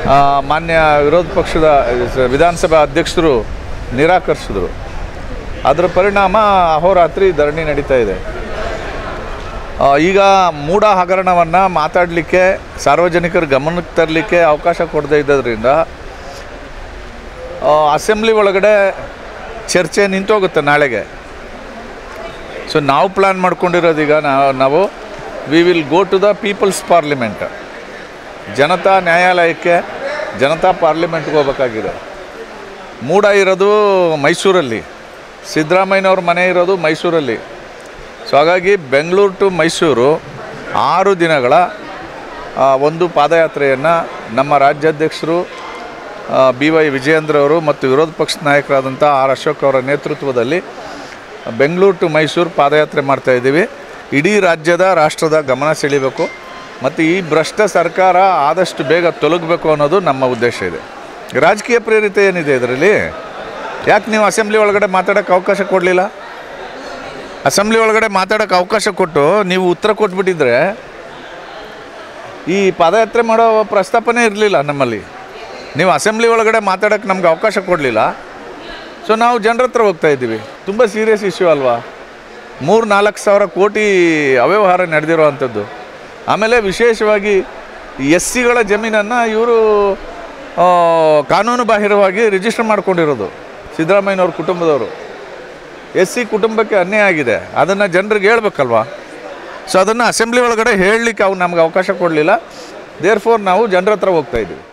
ಆ, ಮಾನ್ಯ ವಿರೋಧ ಪಕ್ಷದ ಸ- ವಿಧಾನಸಭಾ ಅಧ್ಯಕ್ಷರು ನಿರಾಕರಿಸಿದ್ರು ಅದರ ಪರಿಣಾಮ ಅಹೋರಾತ್ರಿ ಧರಣಿ ನಡೀತಾ ಇದೆ ಆ, ಈಗ ಮೂಢ ಹಗರಣವನ್ನು ಮಾತಾಡಲಿಕ್ಕೆ ಸಾರ್ವಜನಿಕರ ಗಮನಕ್ಕೆ ತರಲಿಕ್ಕೆ ಅವಕಾಶ ಕೊಡದೇ ಇದ್ದದ್ರಿಂದ ಆ, ಅಸೆಂಬ್ಲಿ ಒಳಗಡೆ ಚರ್ಚೆ ನಿಂತೋಗುತ್ತೆ ನಾಳೆಗೆ ಸೊ ನಾವು ಪ್ಲ್ಯಾನ್ ಮಾಡ್ಕೊಂಡಿರೋದೀಗ ನಾವು ನಾವು we will go to the people's parliament ಜನತಾ ನ್ಯಾಯಾಲಯಕ್ಕೆ ಜನತಾ ಪಾರ್ಲಿಮೆಂಟ್ಗೆ ಹೋಗ್ಬೇಕಾಗಿದೆ ಮೂಡ ಇರೋದು ಮೈಸೂರಲ್ಲಿ ಸಿದ್ದರಾಮಯ್ಯನವ್ರ ಮನೆ ಇರೋದು ಮೈಸೂರಲ್ಲಿ ಸೊ ಹಾಗಾಗಿ ಬೆಂಗಳೂರು ಟು ಮೈಸೂರು ಆರು ದಿನಗಳ ಆ, ಒಂದು ಪಾದಯಾತ್ರೆಯನ್ನು ನಮ್ಮ ರಾಜ್ಯಾಧ್ಯಕ್ಷರು ಬಿ ವೈ ವಿಜಯೇಂದ್ರ ಅವರು ಮತ್ತು ವಿರೋಧ ಪಕ್ಷದ ನಾಯಕರಾದಂಥ ಆರ್ ಅಶೋಕ್ ಅವರ ನೇತೃತ್ವದಲ್ಲಿ ಬೆಂಗಳೂರು ಟು ಮೈಸೂರು ಪಾದಯಾತ್ರೆ ಮಾಡ್ತಾ ಇದ್ದೀವಿ ಇಡೀ ರಾಜ್ಯದ ರಾಷ್ಟ್ರದ ಗಮನ ಸೆಳೀಬೇಕು ಮತ್ತು ಈ ಭ್ರಷ್ಟ ಸರ್ಕಾರ ಆದಷ್ಟು ಬೇಗ ತೊಲಗಬೇಕು ಅನ್ನೋದು ನಮ್ಮ ಉದ್ದೇಶ ಇದೆ ರಾಜಕೀಯ ಪ್ರೇರಿತ ಏನಿದೆ ಇದರಲ್ಲಿ ಯಾಕೆ ನೀವು ಅಸೆಂಬ್ಲಿ ಒಳಗಡೆ ಮಾತಾಡೋಕ್ಕೆ ಅವಕಾಶ ಕೊಡಲಿಲ್ಲ ಅಸೆಂಬ್ಲಿ ಒಳಗಡೆ ಮಾತಾಡೋಕ್ಕೆ ಅವಕಾಶ ಕೊಟ್ಟು ನೀವು ಉತ್ತರ ಕೊಟ್ಬಿಟ್ಟಿದ್ರೆ ಈ ಪಾದಯಾತ್ರೆ ಮಾಡೋ ಪ್ರಸ್ತಾಪನೆ ಇರಲಿಲ್ಲ ನಮ್ಮಲ್ಲಿ ನೀವು ಅಸೆಂಬ್ಲಿ ಒಳಗಡೆ ಮಾತಾಡೋಕ್ಕೆ ನಮ್ಗೆ ಅವಕಾಶ ಕೊಡಲಿಲ್ಲ ಸೊ ನಾವು ಜನರ ಹತ್ರ ಹೋಗ್ತಾ ಇದ್ದೀವಿ ತುಂಬ ಸೀರಿಯಸ್ ಇಶ್ಯೂ ಅಲ್ವಾ ಮೂರು ನಾಲ್ಕು ಸಾವಿರ ಕೋಟಿ ಅವ್ಯವಹಾರ ನಡೆದಿರೋ ಅಂಥದ್ದು ಆಮೇಲೆ ವಿಶೇಷವಾಗಿ ಎಸ್ ಸಿಗಳ ಜಮೀನನ್ನು ಇವರು ಕಾನೂನು ಬಾಹಿರವಾಗಿ ರಿಜಿಸ್ಟರ್ ಮಾಡ್ಕೊಂಡಿರೋದು ಸಿದ್ದರಾಮಯ್ಯನವ್ರ ಕುಟುಂಬದವರು ಎಸ್ ಸಿ ಕುಟುಂಬಕ್ಕೆ ಅನ್ಯಾಯ ಆಗಿದೆ ಅದನ್ನು ಜನರಿಗೆ ಹೇಳ್ಬೇಕಲ್ವಾ ಸೊ ಅದನ್ನು ಅಸೆಂಬ್ಲಿ ಒಳಗಡೆ ಹೇಳಲಿಕ್ಕೆ ಅವ್ರು ನಮ್ಗೆ ಅವಕಾಶ ಕೊಡಲಿಲ್ಲ ದೇರ್ ಫೋರ್ ನಾವು ಜನರ ಹತ್ರ ಹೋಗ್ತಾ ಇದ್ದೀವಿ